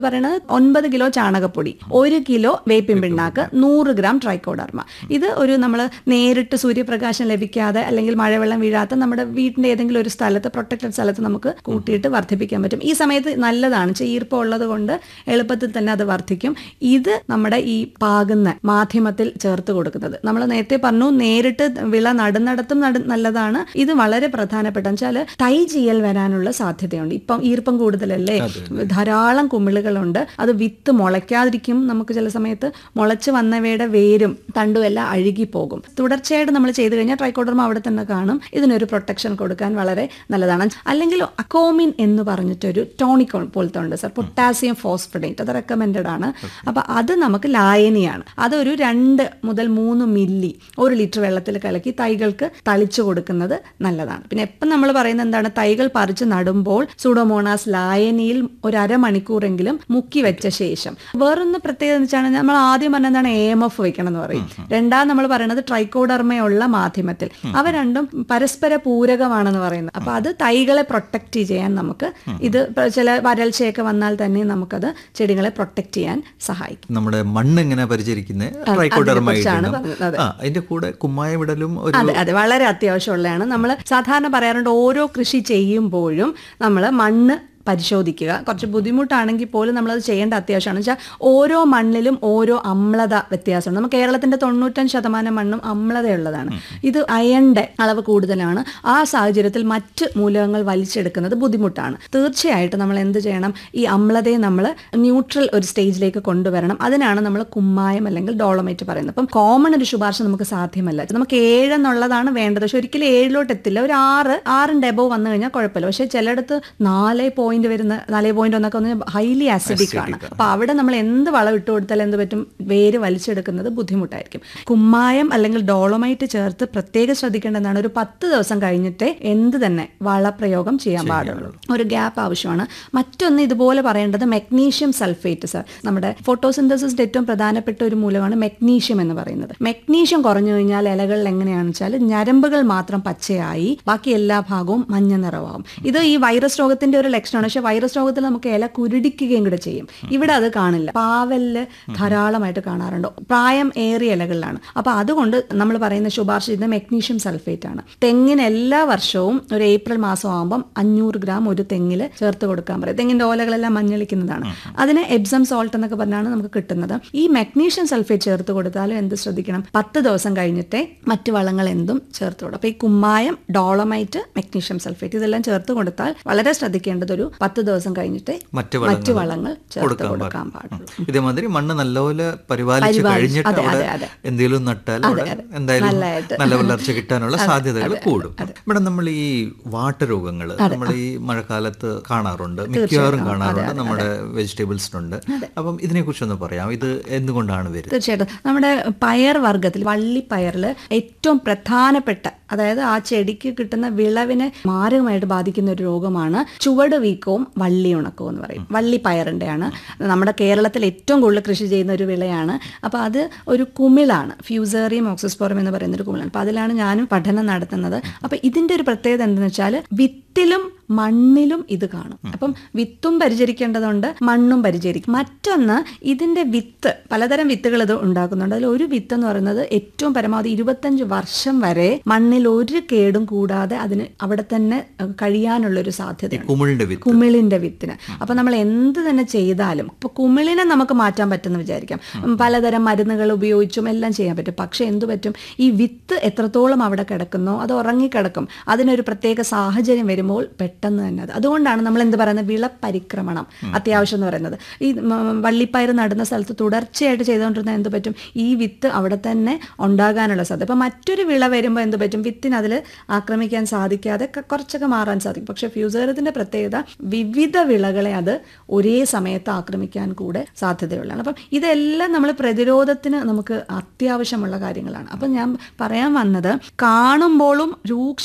പറയുന്നത് ഒൻപത് കിലോ ചാണകപ്പൊടി ഒരു കിലോ വേപ്പിൻ പിണ്ണാക്ക് നൂറ് ഗ്രാം ട്രൈക്കോഡർമ ഇത് ഒരു നമ്മൾ നേരിട്ട് സൂര്യപ്രകാശം ലഭിക്കാതെ അല്ലെങ്കിൽ മഴവെള്ളം വീഴാത്ത നമ്മുടെ വീടിന്റെ ഏതെങ്കിലും ഒരു സ്ഥലത്ത് പ്രൊട്ടക്റ്റഡ് സ്ഥലത്ത് നമുക്ക് കൂട്ടിയിട്ട് വർദ്ധിപ്പിക്കാൻ പറ്റും ഈ സമയത്ത് നല്ലതാണ് ഈർപ്പം ഉള്ളത് കൊണ്ട് എളുപ്പത്തിൽ തന്നെ അത് വർദ്ധിക്കും ഇത് നമ്മുടെ ഈ പാകുന്ന മാധ്യമത്തിൽ ചേർത്ത് കൊടുക്കുന്നത് നമ്മൾ നേരത്തെ പറഞ്ഞു നേരിട്ട് വിള നടുന്നിടത്തും നട നല്ലതാണ് ഇത് വളരെ പ്രധാനപ്പെട്ട വെച്ചാൽ തൈ ചെയ്യൽ വരാനുള്ള സാധ്യതയുണ്ട് ഇപ്പം ഈർപ്പം കൂടുതലല്ലേ ധാരാളം കുമിളുകളുണ്ട് അത് വിത്ത് മുളയ്ക്കാതിരിക്കും നമുക്ക് ചില സമയത്ത് മുളച്ച് വന്നവയുടെ വേരും തണ്ടും എല്ലാം അഴുകി പോകും തുടർച്ചയായിട്ട് നമ്മൾ ചെയ്തു കഴിഞ്ഞാൽ ട്രൈക്കോഡർമ അവിടെ തന്നെ കാണും ഇതിനൊരു പ്രൊട്ടക്ഷൻ കൊടുക്കാൻ വളരെ നല്ലതാണ് അല്ലെങ്കിൽ അക്കോമിൻ എന്ന് പറഞ്ഞിട്ടൊരു ടോണിക് പോലത്തെ ഉണ്ട് സർ പൊട്ടാസ്യം ഫോസ്ഫഡേറ്റ് അത് റെക്കമെൻഡഡ് ആണ് അപ്പൊ അത് നമുക്ക് ലായനിയാണ് അതൊരു രണ്ട് മുതൽ മൂന്ന് മില്ലി ഒരു ലിറ്റർ വെള്ളത്തിൽ കലക്കി തൈകൾക്ക് തളിച്ചു കൊടുക്കുന്നത് നല്ലതാണ് പിന്നെ എപ്പം നമ്മൾ പറയുന്നത് എന്താണ് തൈകൾ പറിച്ച് നടുമ്പോൾ സൂഡോമോണാസ് ലായനിയിൽ ഒരു അരമണിക്കൂറെങ്കിലും മുക്കി വെച്ച ശേഷം വേറൊന്ന് പ്രത്യേകത എന്ന് വെച്ചാൽ നമ്മൾ ആദ്യം പറഞ്ഞ എന്താണ് എ എം എഫ് വെക്കണം എന്ന് പറയും രണ്ടാം നമ്മൾ പറയുന്നത് ട്രൈക്കോഡർമയുള്ള മാധ്യമത്തിൽ അവ രണ്ടും പരസ്പര പൂരകമാണെന്ന് പറയുന്നത് അപ്പൊ അത് തൈകളെ പ്രൊട്ടക്ട് ചെയ്യാൻ നമുക്ക് ഇത് ഇപ്പൊ ചില വരൾച്ചയൊക്കെ വന്നാൽ തന്നെ നമുക്കത് ചെടികളെ പ്രൊട്ടക്ട് ചെയ്യാൻ സഹായിക്കും നമ്മുടെ മണ്ണ് എങ്ങനെ പരിചരിക്കുന്നത് ട്രൈക്കോഡർമ അതിനെക്കുറിച്ചാണ് ഇടണം. പറഞ്ഞത്, അതെ. ആ അതിന്റെ കൂടെ കുമ്മായം ഇടലും ഒരു അതെ അതെ വളരെ അത്യാവശ്യമുള്ളതാണ് നമ്മൾ സാധാരണ പറയാറുണ്ട് ഓരോ കൃഷി ചെയ്യുമ്പോഴും നമ്മൾ മണ്ണ് പരിശോധിക്കുക കുറച്ച് ബുദ്ധിമുട്ടാണെങ്കിൽ പോലും നമ്മളത് ചെയ്യേണ്ട അത്യാവശ്യമാണ് വെച്ചാൽ ഓരോ മണ്ണിലും ഓരോ അമ്ലത വ്യത്യാസമുണ്ട് നമ്മൾ കേരളത്തിന്റെ തൊണ്ണൂറ്റഞ്ച് ശതമാനം മണ്ണും അമ്ലതയുള്ളതാണ് ഇത് അയണിന്റെ അളവ് കൂടുതലാണ് ആ സാഹചര്യത്തിൽ മറ്റ് മൂലകങ്ങൾ വലിച്ചെടുക്കുന്നത് ബുദ്ധിമുട്ടാണ് തീർച്ചയായിട്ടും നമ്മൾ എന്ത് ചെയ്യണം ഈ അമ്ലതയെ നമ്മൾ ന്യൂട്രൽ ഒരു സ്റ്റേജിലേക്ക് കൊണ്ടുവരണം അതിനാണ് നമ്മൾ കുമ്മായം അല്ലെങ്കിൽ ഡോളമൈറ്റ് പറയുന്നത് അപ്പം കോമൺ ഒരു ശുപാർശ നമുക്ക് സാധ്യമല്ല നമുക്ക് ഏഴെന്നുള്ളതാണ് വേണ്ടത് പക്ഷെ ഒരിക്കലും ഏഴിലോട്ട് എത്തില്ല ഒരു ആറ് ആറിന്റെ എബോ വന്നു കഴിഞ്ഞാൽ കുഴപ്പമില്ല പക്ഷെ ചിലയിടത്ത് നാല് പോയിന്റ് വരുന്ന നാല് പോയിന്റ് ഒന്നൊക്കെ ഒന്ന് ഹൈലി ആസിഡിക് ആണ് അപ്പൊ അവിടെ നമ്മൾ എന്ത് വളം ഇട്ട് കൊടുത്താൽ എന്ത് പറ്റും വേര് വലിച്ചെടുക്കുന്നത് ബുദ്ധിമുട്ടായിരിക്കും കുമ്മായം അല്ലെങ്കിൽ ഡോളമൈറ്റ് ചേർത്ത് പ്രത്യേകം ശ്രദ്ധിക്കേണ്ടതാണ് ഒരു പത്ത് ദിവസം കഴിഞ്ഞിട്ടേ എന്ത് തന്നെ വളപ്രയോഗം ചെയ്യാൻ പാടുള്ളൂ ഒരു ഗ്യാപ്പ് ആവശ്യമാണ് മറ്റൊന്ന് ഇതുപോലെ പറയേണ്ടത് മെഗ്നീഷ്യം സൾഫേറ്റ് സർ നമ്മുടെ ഫോട്ടോസിന്തസിന്റെ ഏറ്റവും പ്രധാനപ്പെട്ട ഒരു മൂലമാണ് മെഗ്നീഷ്യം എന്ന് പറയുന്നത് മെഗ്നീഷ്യം കുറഞ്ഞു കഴിഞ്ഞാൽ ഇലകളിൽ എങ്ങനെയാണെന്ന് വെച്ചാൽ ഞരമ്പുകൾ മാത്രം പച്ചയായി ബാക്കി എല്ലാ ഭാഗവും മഞ്ഞ നിറമാവും ഇത് ഈ വൈറസ് രോഗത്തിന്റെ ഒരു ലക്ഷണമാണ് പക്ഷെ വൈറസ് രോഗത്തിൽ നമുക്ക് ഇല കുരുടിക്കുകയും കൂടെ ചെയ്യും ഇവിടെ അത് കാണില്ല പാവലില് ധാരാളമായിട്ട് കാണാറുണ്ട് പ്രായം ഏറിയ ഇലകളിലാണ് അപ്പൊ അതുകൊണ്ട് നമ്മൾ പറയുന്ന ശുപാർശ ചെയ്യുന്ന മെഗ്നീഷ്യം സൾഫേറ്റ് ആണ് തെങ്ങിന് എല്ലാ വർഷവും ഒരു ഏപ്രിൽ മാസം ആകുമ്പം അഞ്ഞൂറ് ഗ്രാം ഒരു തെങ്ങിൽ ചേർത്ത് കൊടുക്കാൻ പറയും തെങ്ങിന്റെ ഓലകളെല്ലാം മഞ്ഞളിക്കുന്നതാണ് അതിന് എബ്സം സോൾട്ട് എന്നൊക്കെ പറഞ്ഞാണ് നമുക്ക് കിട്ടുന്നത് ഈ മെഗ്നീഷ്യം സൾഫേറ്റ് ചേർത്ത് കൊടുത്താലും എന്ത് ശ്രദ്ധിക്കണം പത്ത് ദിവസം കഴിഞ്ഞിട്ടേ മറ്റു വളങ്ങൾ എന്തും ചേർത്ത് കൊടുക്കും അപ്പൊ ഈ കുമ്മായം ഡോളമൈറ്റ് മെഗ്നീഷ്യം സൾഫേറ്റ് ഇതെല്ലാം ചേർത്ത് കൊടുത്താൽ വളരെ ശ്രദ്ധിക്കേണ്ടത് ഒരു പത്ത് ദിവസം കഴിഞ്ഞിട്ടേ മറ്റ് മറ്റു വളങ്ങൾ വളങ്ങൾ ചേർത്ത് കൊടുക്കാൻ പാടുള്ളൂ ഇതേമാതിരി മണ്ണ് നല്ലപോലെ പരിപാലിച്ച് പരിപാലിച്ച്, കഴിഞ്ഞിട്ട് അതെ, അവിടെ അതെ, അതെ. എന്തെങ്കിലും നട്ടാൽ അവിടെ അതെ. എന്തായാലും നല്ലതായിട്ട്. നല്ല വളർച്ച കിട്ടാനുള്ള സാധ്യതകൾ കൂടും ഇവിടെ നമ്മൾ ഈ വാട്ടരോഗങ്ങൾ നമ്മൾ ഈ മഴക്കാലത്ത് കാണാറുണ്ട് മിക്കവാറും കാണാറുണ്ട് നമ്മുടെ വെജിറ്റബിൾസിനുണ്ട് അപ്പം ഇതിനെ കുറിച്ചൊന്ന് പറയാം ഇത് എന്തുകൊണ്ടാണ് വരുന്നത് തീർച്ചയായിട്ടും നമ്മുടെ പയർ വർഗത്തിൽ വള്ളിപ്പയറിൽ ഏറ്റവും പ്രധാനപ്പെട്ട അതായത് ആ ചെടിക്ക് കിട്ടുന്ന വിളവിനെ മാരകമായിട്ട് ബാധിക്കുന്ന ഒരു രോഗമാണ് ചുവട് വീക്കവും വള്ളി ഉണക്കവും എന്ന് പറയും വള്ളിപ്പയറിൻ്റെയാണ് നമ്മുടെ കേരളത്തിൽ ഏറ്റവും കൂടുതൽ കൃഷി ചെയ്യുന്ന ഒരു വിളയാണ് അപ്പോൾ അത് ഒരു കുമിളാണ് ഫ്യൂസേറിയം ഓക്സിസ്പോറം എന്ന് പറയുന്ന ഒരു കുമിളാണ് അപ്പോൾ അതിലാണ് ഞാനും പഠനം നടത്തുന്നത് അപ്പോൾ ഇതിൻ്റെ ഒരു പ്രത്യേകത എന്താണെന്ന് വെച്ചാൽ വിത്തിലും മണ്ണിലും ഇത് കാണും അപ്പം വിത്തും പരിചരിക്കേണ്ടതുണ്ട് മണ്ണും പരിചരിക്കും മറ്റൊന്ന് ഇതിന്റെ വിത്ത് പലതരം വിത്തുകൾ ഇത് ഉണ്ടാക്കുന്നുണ്ട് അതിൽ ഒരു വിത്ത് എന്ന് പറയുന്നത് ഏറ്റവും പരമാവധി ഇരുപത്തഞ്ച് വർഷം വരെ മണ്ണിൽ ഒരു കേടും കൂടാതെ അതിന് അവിടെ തന്നെ അഹ്, കഴിയാനുള്ള ഒരു സാധ്യതയുണ്ട് കുമിളിന്റെ വിത്ത് കുമിളിന്റെ വിത്തിന് അപ്പൊ നമ്മൾ എന്ത് തന്നെ ചെയ്താലും ഇപ്പൊ കുമിളിനെ നമുക്ക് മാറ്റാൻ പറ്റുമെന്ന് വിചാരിക്കാം ഉം, പലതരം മരുന്നുകൾ ഉപയോഗിച്ചും എല്ലാം ചെയ്യാൻ പറ്റും പക്ഷെ എന്തു പറ്റും ഈ വിത്ത് എത്രത്തോളം അവിടെ കിടക്കുന്നോ അത് ഉറങ്ങിക്കിടക്കും അതിനൊരു പ്രത്യേക സാഹചര്യം വരുമ്പോൾ പെട്ടെന്ന് തന്നെ അത് അതുകൊണ്ടാണ് നമ്മൾ എന്ത് പറയുന്നത് വിളപരിക്രമണം അത്യാവശ്യം എന്ന് പറയുന്നത് ഈ മ, വള്ളിപ്പയർ നടുന്ന സ്ഥലത്ത് തുടർച്ചയായിട്ട് ചെയ്തുകൊണ്ടിരുന്ന എന്ത് പറ്റും ഈ വിത്ത് അവിടെ തന്നെ ഉണ്ടാകാനുള്ള സാധ്യത ഇപ്പൊ മറ്റൊരു വിള വരുമ്പോൾ എന്ത് പറ്റും വിത്തിന് അതിൽ ആക്രമിക്കാൻ സാധിക്കാതെ ക- കുറച്ചൊക്കെ മാറാൻ സാധിക്കും പക്ഷെ ഫ്യൂസേറത്തിന്റെ പ്രത്യേകത വിവിധ വിളകളെ അത് ഒരേ സമയത്ത് ആക്രമിക്കാൻ കൂടെ സാധ്യതയുള്ളതാണ് അപ്പം ഇതെല്ലാം നമ്മൾ പ്രതിരോധത്തിന് നമുക്ക് അത്യാവശ്യമുള്ള കാര്യങ്ങളാണ് അപ്പം ഞാൻ പറയാൻ വന്നത് കാണുമ്പോഴും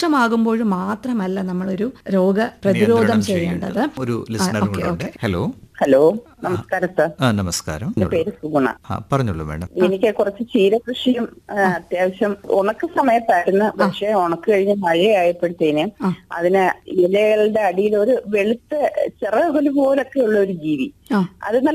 രൂക്ഷമാകുമ്പോഴും മാത്രമല്ല നമ്മളൊരു രോഗ പ്രതിരോധം ചെയ്യേണ്ടത് ഒരു ലിസണർ കൂടെ ഉണ്ട് ഹലോ ഹലോ നമസ്കാരം സാർ ആ നമസ്കാരം എന്റെ പേര് സുഗുണ ആ പറഞ്ഞോളൂ മാഡം എനിക്ക് കുറച്ച് ചീരകൃഷിയും ആ, അത്യാവശ്യം ഉണക്ക സമയത്തായിരുന്നു പക്ഷെ ഉണക്ക് കഴിഞ്ഞ് മഴയായപ്പോഴത്തേന് അതിന് ഇലകളുടെ അടിയിൽ ഒരു വെളുത്ത ചിറകുല് പോലൊക്കെ ഉള്ള ഒരു ജീവി ആ അത് നല്ല